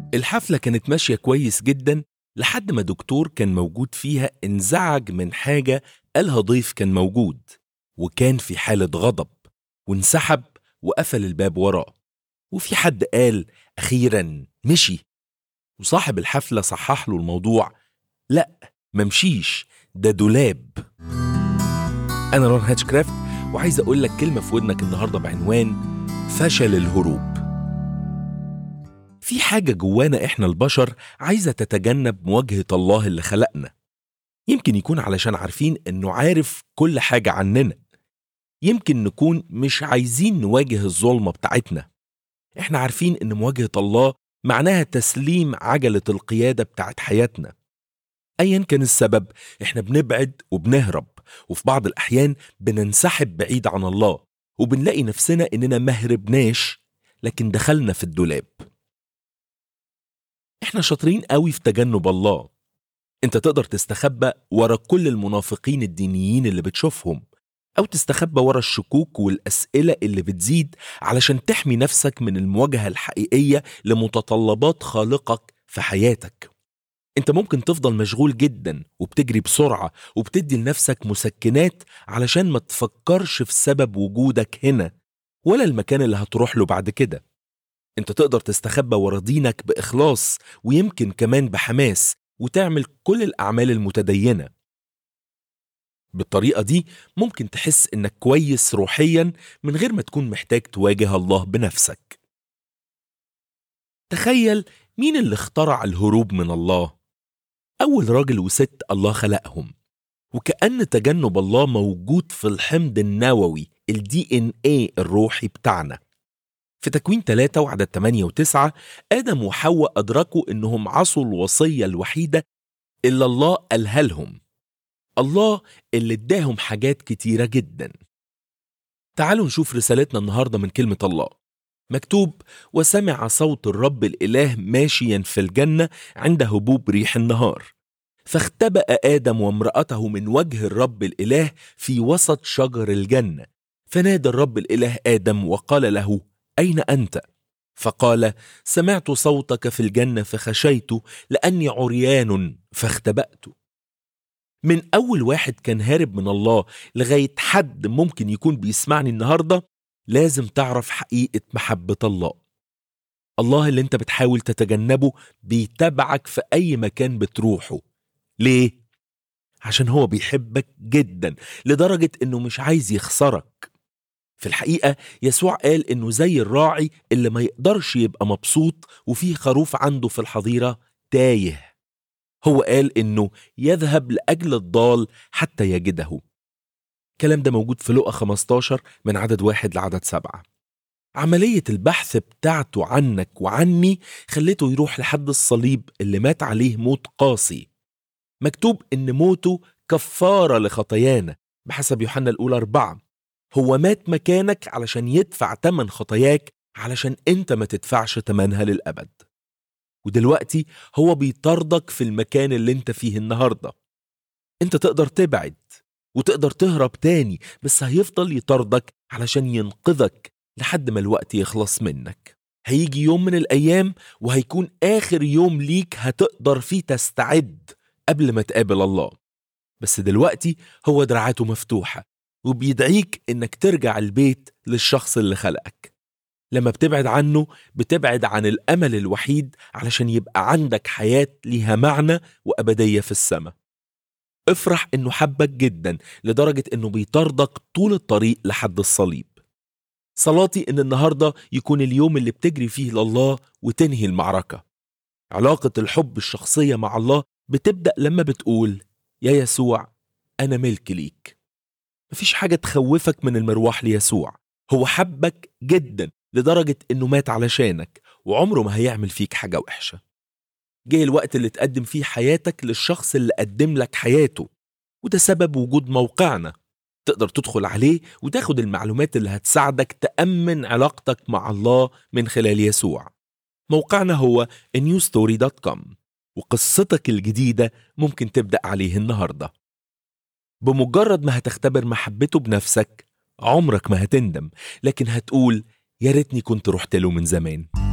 الحفلة كانت ماشية كويس جدا لحد ما دكتور كان موجود فيها انزعج من حاجة قالها ضيف كان موجود وكان في حالة غضب وانسحب وقفل الباب وراه وفي حد قال أخيرا مشي وصاحب الحفلة صحح له الموضوع لا ممشيش ده دولاب أنا رون هاتشكرافت وعايز أقول لك كلمة في ودنك النهاردة بعنوان فشل الهروب في حاجة جوانا إحنا البشر عايزة تتجنب مواجهة الله اللي خلقنا يمكن يكون علشان عارفين إنه عارف كل حاجة عننا يمكن نكون مش عايزين نواجه الظلمة بتاعتنا إحنا عارفين إن مواجهة الله معناها تسليم عجلة القيادة بتاعت حياتنا أيا كان السبب إحنا بنبعد وبنهرب وفي بعض الأحيان بننسحب بعيد عن الله وبنلاقي نفسنا إننا ما هربناش لكن دخلنا في الدولاب احنا شاطرين قوي في تجنب الله انت تقدر تستخبى ورا كل المنافقين الدينيين اللي بتشوفهم او تستخبى ورا الشكوك والاسئله اللي بتزيد علشان تحمي نفسك من المواجهه الحقيقيه لمتطلبات خالقك في حياتك انت ممكن تفضل مشغول جدا وبتجري بسرعه وبتدي لنفسك مسكنات علشان ما تفكرش في سبب وجودك هنا ولا المكان اللي هتروح له بعد كده انت تقدر تستخبى ورا دينك باخلاص ويمكن كمان بحماس وتعمل كل الاعمال المتدينه بالطريقه دي ممكن تحس انك كويس روحيا من غير ما تكون محتاج تواجه الله بنفسك تخيل مين اللي اخترع الهروب من الله اول راجل وست الله خلقهم وكأن تجنب الله موجود في الحمض النووي الدي ان ايه الروحي بتاعنا في تكوين 3 وعدد 8 و9 آدم وحواء أدركوا إنهم عصوا الوصية الوحيدة اللي الله قالها لهم الله اللي اداهم حاجات كتيرة جدا تعالوا نشوف رسالتنا النهاردة من كلمة الله مكتوب وسمع صوت الرب الإله ماشيا في الجنة عند هبوب ريح النهار فاختبأ آدم وامرأته من وجه الرب الإله في وسط شجر الجنة فنادى الرب الإله آدم وقال له أين أنت؟ فقال سمعت صوتك في الجنة فخشيت لأني عريان فاختبأت من أول واحد كان هارب من الله لغاية حد ممكن يكون بيسمعني النهاردة لازم تعرف حقيقة محبة الله الله اللي انت بتحاول تتجنبه بيتابعك في أي مكان بتروحه ليه؟ عشان هو بيحبك جدا لدرجة انه مش عايز يخسرك في الحقيقة يسوع قال إنه زي الراعي اللي ما يقدرش يبقى مبسوط وفيه خروف عنده في الحظيرة تايه هو قال إنه يذهب لأجل الضال حتى يجده الكلام ده موجود في لقا 15 من عدد واحد لعدد سبعة عملية البحث بتاعته عنك وعني خلته يروح لحد الصليب اللي مات عليه موت قاسي مكتوب إن موته كفارة لخطايانا بحسب يوحنا الأولى أربعة هو مات مكانك علشان يدفع تمن خطاياك علشان انت ما تدفعش تمنها للأبد ودلوقتي هو بيطاردك في المكان اللي انت فيه النهاردة انت تقدر تبعد وتقدر تهرب تاني بس هيفضل يطاردك علشان ينقذك لحد ما الوقت يخلص منك هيجي يوم من الأيام وهيكون آخر يوم ليك هتقدر فيه تستعد قبل ما تقابل الله بس دلوقتي هو دراعاته مفتوحة وبيدعيك انك ترجع البيت للشخص اللي خلقك لما بتبعد عنه بتبعد عن الامل الوحيد علشان يبقى عندك حياه ليها معنى وابديه في السماء افرح انه حبك جدا لدرجه انه بيطاردك طول الطريق لحد الصليب صلاتي ان النهارده يكون اليوم اللي بتجري فيه لله وتنهي المعركه علاقه الحب الشخصيه مع الله بتبدا لما بتقول يا يسوع انا ملك ليك مفيش حاجة تخوفك من المروح ليسوع هو حبك جدا لدرجة انه مات علشانك وعمره ما هيعمل فيك حاجة وحشة جه الوقت اللي تقدم فيه حياتك للشخص اللي قدم لك حياته وده سبب وجود موقعنا تقدر تدخل عليه وتاخد المعلومات اللي هتساعدك تأمن علاقتك مع الله من خلال يسوع موقعنا هو newstory.com وقصتك الجديدة ممكن تبدأ عليه النهارده بمجرد ما هتختبر محبته بنفسك عمرك ما هتندم لكن هتقول يا ريتني كنت رحت له من زمان